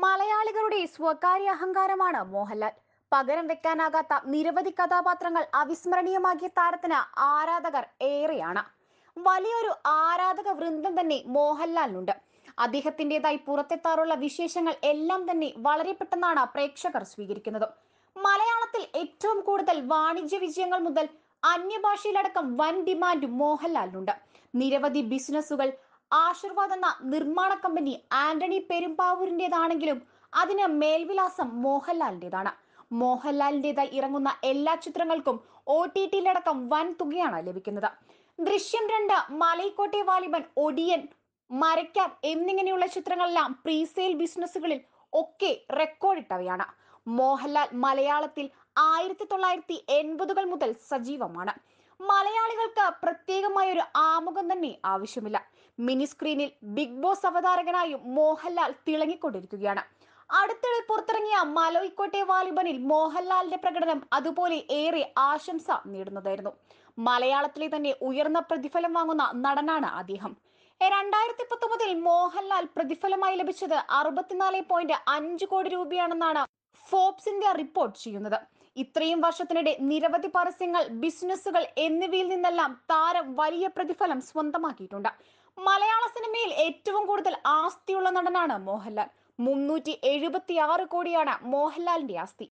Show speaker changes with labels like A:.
A: മലയാളികളുടെ സ്വകാര്യ അഹങ്കാരമാണ് മോഹൻലാൽ പകരം വെക്കാനാകാത്ത നിരവധി കഥാപാത്രങ്ങൾ അവിസ്മരണീയമാക്കിയ താരത്തിന് ആരാധകർ ഏറെയാണ് വലിയൊരു ആരാധക വൃന്ദം തന്നെ മോഹൻലാലിനുണ്ട് അദ്ദേഹത്തിൻ്റെതായി പുറത്തെത്താറുള്ള വിശേഷങ്ങൾ എല്ലാം തന്നെ വളരെ പെട്ടെന്നാണ് പ്രേക്ഷകർ സ്വീകരിക്കുന്നത് മലയാളത്തിൽ ഏറ്റവും കൂടുതൽ വാണിജ്യ വിജയങ്ങൾ മുതൽ അന്യഭാഷയിലടക്കം വൻ ഡിമാൻഡ് മോഹൻലാലിനുണ്ട് നിരവധി ബിസിനസ്സുകൾ ആശീർവാദ് എന്ന നിർമ്മാണ കമ്പനി ആന്റണി പെരുമ്പാവൂരിൻ്റെതാണെങ്കിലും അതിന് മേൽവിലാസം മോഹൻലാലിൻ്റെതാണ് മോഹൻലാലിൻ്റെതായി ഇറങ്ങുന്ന എല്ലാ ചിത്രങ്ങൾക്കും ഒ ടി ടിയിലടക്കം വൻ തുകയാണ് ലഭിക്കുന്നത് ദൃശ്യം രണ്ട് മലൈക്കോട്ടെ വാലിബൻ ഒടിയൻ മരയ്ക്കാം എന്നിങ്ങനെയുള്ള ചിത്രങ്ങളെല്ലാം പ്രീസെയിൽ ബിസിനസ്സുകളിൽ ഒക്കെ റെക്കോർഡിട്ടവയാണ് മോഹൻലാൽ മലയാളത്തിൽ ആയിരത്തി തൊള്ളായിരത്തി എൺപതുകൾ മുതൽ സജീവമാണ് മലയാളികൾക്ക് പ്രത്യേകമായ ഒരു ആമുഖം തന്നെ ആവശ്യമില്ല മിനി സ്ക്രീനിൽ ബിഗ് ബോസ് അവതാരകനായും മോഹൻലാൽ തിളങ്ങിക്കൊണ്ടിരിക്കുകയാണ് അടുത്തിടെ പുറത്തിറങ്ങിയ മലോയിക്കോട്ടെ വാലിബനിൽ മോഹൻലാലിന്റെ പ്രകടനം അതുപോലെ ഏറെ ആശംസ നേടുന്നതായിരുന്നു മലയാളത്തിലെ തന്നെ ഉയർന്ന പ്രതിഫലം വാങ്ങുന്ന നടനാണ് അദ്ദേഹം രണ്ടായിരത്തി പത്തൊമ്പതിൽ മോഹൻലാൽ പ്രതിഫലമായി ലഭിച്ചത് അറുപത്തിനാല് പോയിന്റ് അഞ്ച് കോടി രൂപയാണെന്നാണ് ഫോബ്സ് ഇന്ത്യ റിപ്പോർട്ട് ചെയ്യുന്നത് ഇത്രയും വർഷത്തിനിടെ നിരവധി പരസ്യങ്ങൾ ബിസിനസ്സുകൾ എന്നിവയിൽ നിന്നെല്ലാം താരം വലിയ പ്രതിഫലം സ്വന്തമാക്കിയിട്ടുണ്ട് മലയാള സിനിമയിൽ ഏറ്റവും കൂടുതൽ ആസ്തിയുള്ള നടനാണ് മോഹൻലാൽ മുന്നൂറ്റി എഴുപത്തി ആറ് കോടിയാണ് മോഹൻലാലിന്റെ ആസ്തി